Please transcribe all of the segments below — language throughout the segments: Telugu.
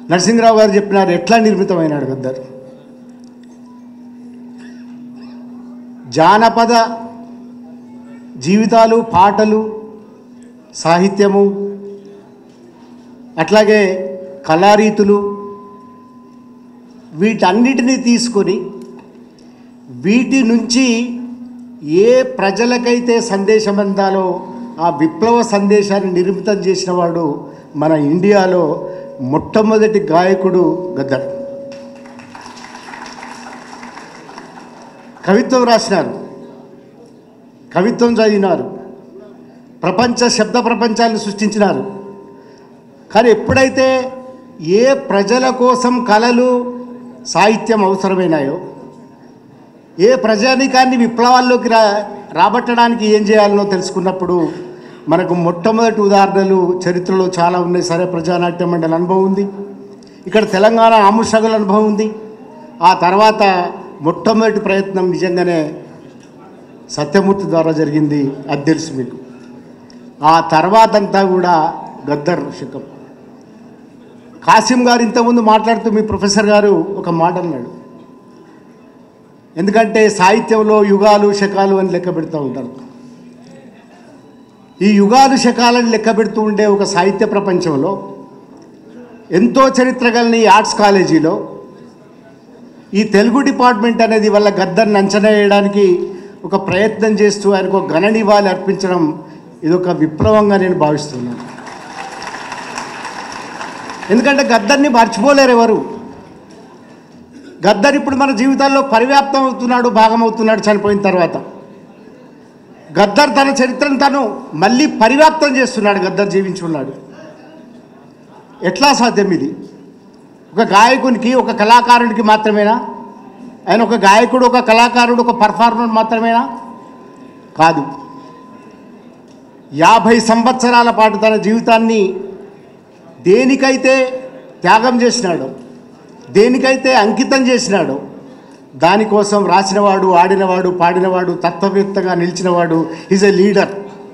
నరసింహరావు గారు చెప్పినారు ఎట్లా నిర్మితమైనాడు గద్దర్ జానపద జీవితాలు పాటలు సాహిత్యము అట్లాగే కళారీతులు వీటన్నిటినీ తీసుకొని వీటి నుంచి ఏ ప్రజలకైతే సందేశం అందాలో ఆ విప్లవ సందేశాన్ని నిర్మితం చేసిన వాడు మన ఇండియాలో మొట్టమొదటి గాయకుడు గద్దర్ కవిత్వం రాసినారు కవిత్వం చదివినారు ప్రపంచ శబ్ద ప్రపంచాన్ని సృష్టించినారు కానీ ఎప్పుడైతే ఏ ప్రజల కోసం కళలు సాహిత్యం అవసరమైనాయో ఏ ప్రజానికాన్ని విప్లవాల్లోకి రా రాబట్టడానికి ఏం చేయాలనో తెలుసుకున్నప్పుడు మనకు మొట్టమొదటి ఉదాహరణలు చరిత్రలో చాలా ఉన్నాయి సరే ప్రజానాట్య మండలి అనుభవం ఉంది ఇక్కడ తెలంగాణ ఆముషగుల అనుభవం ఉంది ఆ తర్వాత మొట్టమొదటి ప్రయత్నం నిజంగానే సత్యమూర్తి ద్వారా జరిగింది అది తెలుసు మీకు ఆ తర్వాతంతా కూడా గద్దర్ శకం కాసిం గారు ఇంతకుముందు మాట్లాడుతూ మీ ప్రొఫెసర్ గారు ఒక మాట అన్నాడు ఎందుకంటే సాహిత్యంలో యుగాలు శకాలు అని లెక్క పెడుతూ ఉంటారు ఈ యుగాలు శకాలను లెక్క పెడుతూ ఉండే ఒక సాహిత్య ప్రపంచంలో ఎంతో చరిత్ర కలిగిన ఈ ఆర్ట్స్ కాలేజీలో ఈ తెలుగు డిపార్ట్మెంట్ అనేది వాళ్ళ గద్దర్ని అంచనా వేయడానికి ఒక ప్రయత్నం చేస్తూ ఆయనకు ఒక ఘన నివాళి అర్పించడం ఇది ఒక విప్లవంగా నేను భావిస్తున్నాను ఎందుకంటే గద్దర్ని మర్చిపోలేరు ఎవరు గద్దర్ ఇప్పుడు మన జీవితాల్లో పరివ్యాప్తం అవుతున్నాడు భాగం అవుతున్నాడు చనిపోయిన తర్వాత గద్దర్ తన చరిత్రను తను మళ్ళీ పరివ్యాప్తం చేస్తున్నాడు గద్దర్ జీవించి ఉన్నాడు ఎట్లా సాధ్యం ఇది ఒక గాయకునికి ఒక కళాకారునికి మాత్రమేనా ఆయన ఒక గాయకుడు ఒక కళాకారుడు ఒక పర్ఫార్మర్ మాత్రమేనా కాదు యాభై సంవత్సరాల పాటు తన జీవితాన్ని దేనికైతే త్యాగం చేసినాడో దేనికైతే అంకితం చేసినాడో దానికోసం రాసినవాడు ఆడినవాడు పాడినవాడు తత్వవేత్తగా నిలిచినవాడు ఈజ్ ఎ లీడర్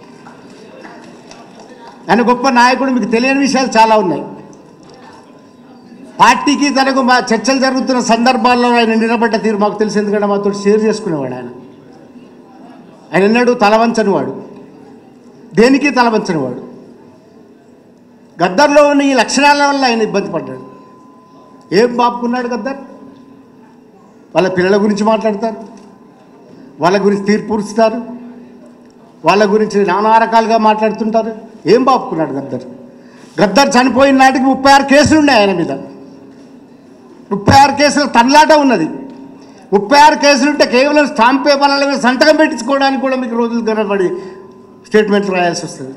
ఆయన గొప్ప నాయకుడు మీకు తెలియని విషయాలు చాలా ఉన్నాయి పార్టీకి తనకు మా చర్చలు జరుగుతున్న సందర్భాల్లో ఆయన నిలబడ్డ తీరు మాకు తెలిసి ఎందుకంటే మాతో షేర్ చేసుకునేవాడు ఆయన ఆయన ఎన్నడూ తలవంచని వాడు దేనికి తలవంచని వాడు గద్దర్లో ఉన్న ఈ లక్షణాల వల్ల ఆయన ఇబ్బంది పడ్డాడు ఏం బాపుకున్నాడు గద్దర్ వాళ్ళ పిల్లల గురించి మాట్లాడతారు వాళ్ళ గురించి తీర్పురుస్తారు వాళ్ళ గురించి నానా రకాలుగా మాట్లాడుతుంటారు ఏం బాపుకున్నాడు గద్దర్ గద్దర్ చనిపోయిన నాటికి ముప్పై ఆరు కేసులు ఉన్నాయి ఆయన మీద ముప్పై ఆరు కేసుల తన్లాట ఉన్నది ముప్పై ఆరు కేసులు ఉంటే కేవలం స్టాంప్ పేపర్ల మీద సంతకం పెట్టించుకోవడానికి కూడా మీకు రోజులు కనబడి స్టేట్మెంట్ రాయాల్సి వస్తుంది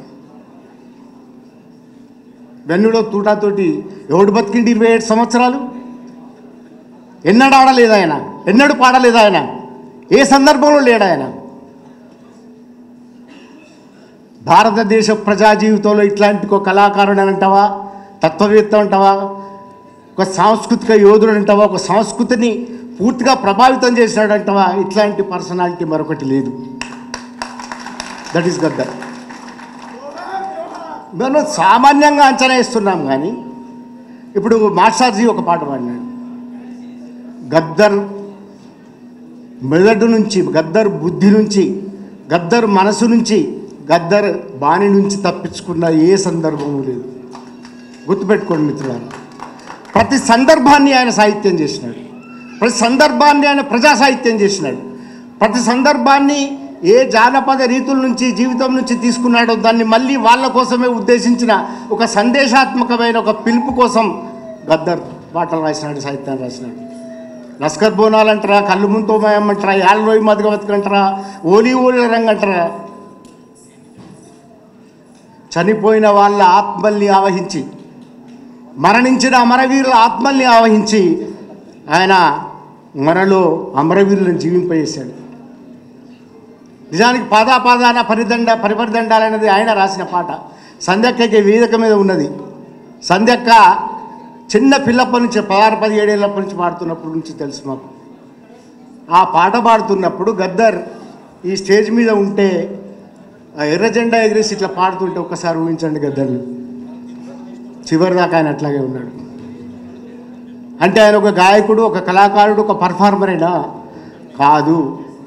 వెన్నులో తూటాతోటి ఎవడు బతికిండి ఇరవై ఏడు సంవత్సరాలు ఎన్నడు ఆడలేదు ఆయన ఎన్నడు పాడలేదు ఆయన ఏ సందర్భంలో లేడు ఆయన భారతదేశ ప్రజా జీవితంలో ఇట్లాంటి ఒక కళాకారుడు అని అంటావా తత్వవేత్త అంటావా ఒక సాంస్కృతిక యోధుడు అంటావా ఒక సంస్కృతిని పూర్తిగా ప్రభావితం చేసినాడు అంటావా ఇట్లాంటి పర్సనాలిటీ మరొకటి లేదు దట్ ఈస్ గద్దర్ మనం సామాన్యంగా అంచనా వేస్తున్నాం కానీ ఇప్పుడు మాస్టర్జీ ఒక పాట పాడినాడు గద్దర్ మెదడు నుంచి గద్దర్ బుద్ధి నుంచి గద్దర్ మనసు నుంచి గద్దర్ బాణి నుంచి తప్పించుకున్న ఏ సందర్భము లేదు గుర్తుపెట్టుకోండి మిత్రులారా ప్రతి సందర్భాన్ని ఆయన సాహిత్యం చేసినాడు ప్రతి సందర్భాన్ని ఆయన ప్రజా సాహిత్యం చేసినాడు ప్రతి సందర్భాన్ని ఏ జానపద రీతుల నుంచి జీవితం నుంచి తీసుకున్నాడో దాన్ని మళ్ళీ వాళ్ళ కోసమే ఉద్దేశించిన ఒక సందేశాత్మకమైన ఒక పిలుపు కోసం గద్దర్ పాటలు రాసినాడు సాహిత్యాన్ని రాసినాడు లస్కర్ బోనాలు అంటారా కళ్ళు ముంతోమయమంటారా యాళ్ళలోయి మధుగ బతుకంటారా ఓలీ ఓలి రంగు అంటారా చనిపోయిన వాళ్ళ ఆత్మల్ని ఆవహించి మరణించిన అమరవీరుల ఆత్మల్ని ఆవహించి ఆయన మనలో అమరవీరులను జీవింపజేశాడు నిజానికి పాదాపాదాన పరిదండ పరిపరిదండాలనేది ఆయన రాసిన పాట సంధ్యక్కకి వేదిక మీద ఉన్నది సంధ్యక్క చిన్న పిల్లప్పటి నుంచి పదహారు పదిహేడేళ్ళప్పటి నుంచి పాడుతున్నప్పటి నుంచి తెలుసు మాకు ఆ పాట పాడుతున్నప్పుడు గద్దర్ ఈ స్టేజ్ మీద ఉంటే ఆ ఎర్ర జెండా ఎగిరేసి ఇట్లా పాడుతుంటే ఒక్కసారి ఊహించండి గద్దర్ని చివరి దాకా ఆయన అట్లాగే ఉన్నాడు అంటే ఆయన ఒక గాయకుడు ఒక కళాకారుడు ఒక పర్ఫార్మర్ అయినా కాదు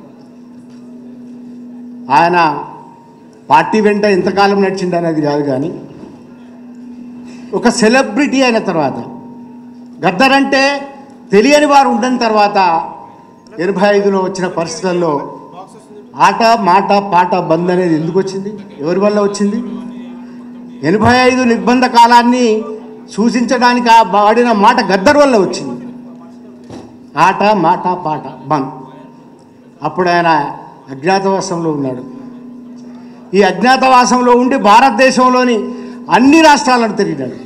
ఆయన పార్టీ వెంట ఎంతకాలం నడిచింది అనేది కాదు కానీ ఒక సెలబ్రిటీ అయిన తర్వాత గద్దర్ అంటే తెలియని వారు ఉండని తర్వాత ఎనభై ఐదులో వచ్చిన పరిస్థితుల్లో ఆట మాట పాట బంద్ అనేది ఎందుకు వచ్చింది ఎవరి వల్ల వచ్చింది ఎనభై ఐదు నిర్బంధ కాలాన్ని సూచించడానికి ఆ వాడిన మాట గద్దర్ వల్ల వచ్చింది ఆట మాట పాట బంద్ అప్పుడు ఆయన అజ్ఞాతవాసంలో ఉన్నాడు ఈ అజ్ఞాతవాసంలో ఉండి భారతదేశంలోని అన్ని రాష్ట్రాలను తిరిగినాడు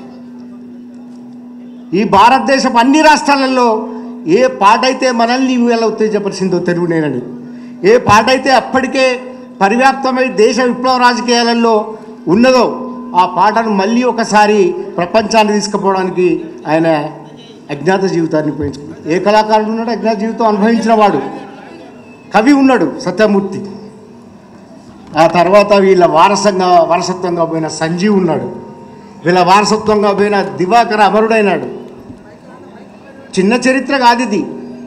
ఈ భారతదేశం అన్ని రాష్ట్రాలలో ఏ పాట అయితే మనల్ని ఇవాళ ఉత్తేజపరిచిందో తెలుగునేనని ఏ పాట అయితే అప్పటికే పరివ్యాప్తమై దేశ విప్లవ రాజకీయాలలో ఉన్నదో ఆ పాటను మళ్ళీ ఒకసారి ప్రపంచాన్ని తీసుకుపోవడానికి ఆయన అజ్ఞాత జీవితాన్ని ఉపయోగించుకున్నాడు ఏ కళాకారుడు ఉన్నాడు అజ్ఞాత జీవితం అనుభవించిన వాడు కవి ఉన్నాడు సత్యమూర్తి ఆ తర్వాత వీళ్ళ వారసంగా వారసత్వంగా పోయిన సంజీవ్ ఉన్నాడు వీళ్ళ వారసత్వంగా పోయిన దివాకర అమరుడైనాడు చిన్న చరిత్ర కాదు ఇది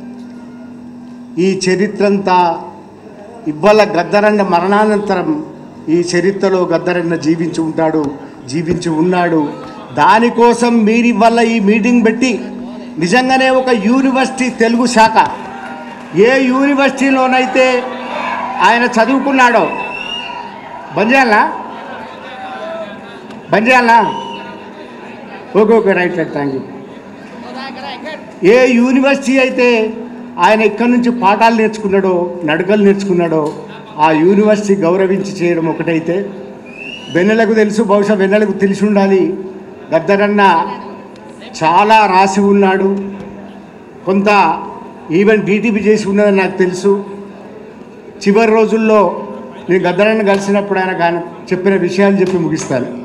ఈ చరిత్ర అంతా ఇవ్వాల గద్దరన్న మరణానంతరం ఈ చరిత్రలో గద్దరన్న జీవించి ఉంటాడు జీవించి ఉన్నాడు దానికోసం మీరు ఇవాళ ఈ మీటింగ్ పెట్టి నిజంగానే ఒక యూనివర్సిటీ తెలుగు శాఖ ఏ యూనివర్సిటీలోనైతే ఆయన చదువుకున్నాడో బంద్ చేయాలా బంద్ చేయాలా okay okay right right thank you a university అయితే ఆయన ఇక్కడి నుంచి పాఠాలు నేర్చుకున్నాడో నడకలు నేర్చుకున్నాడో ఆ యూనివర్సిటీ గౌరవించి చేయడం ఒకటైతే వెన్నెలకు తెలుసు బహుశా వెన్నెలకు తెలిసి ఉండాలి గద్దరన్న చాలా రాసి ఉన్నాడు కొంత ఈవెన్ డీటీపీ చేసి ఉన్నదని నాకు తెలుసు చివరి రోజుల్లో నేను గద్దరన్న కలిసినప్పుడు ఆయన కానీ చెప్పిన విషయాలు చెప్పి ముగిస్తాను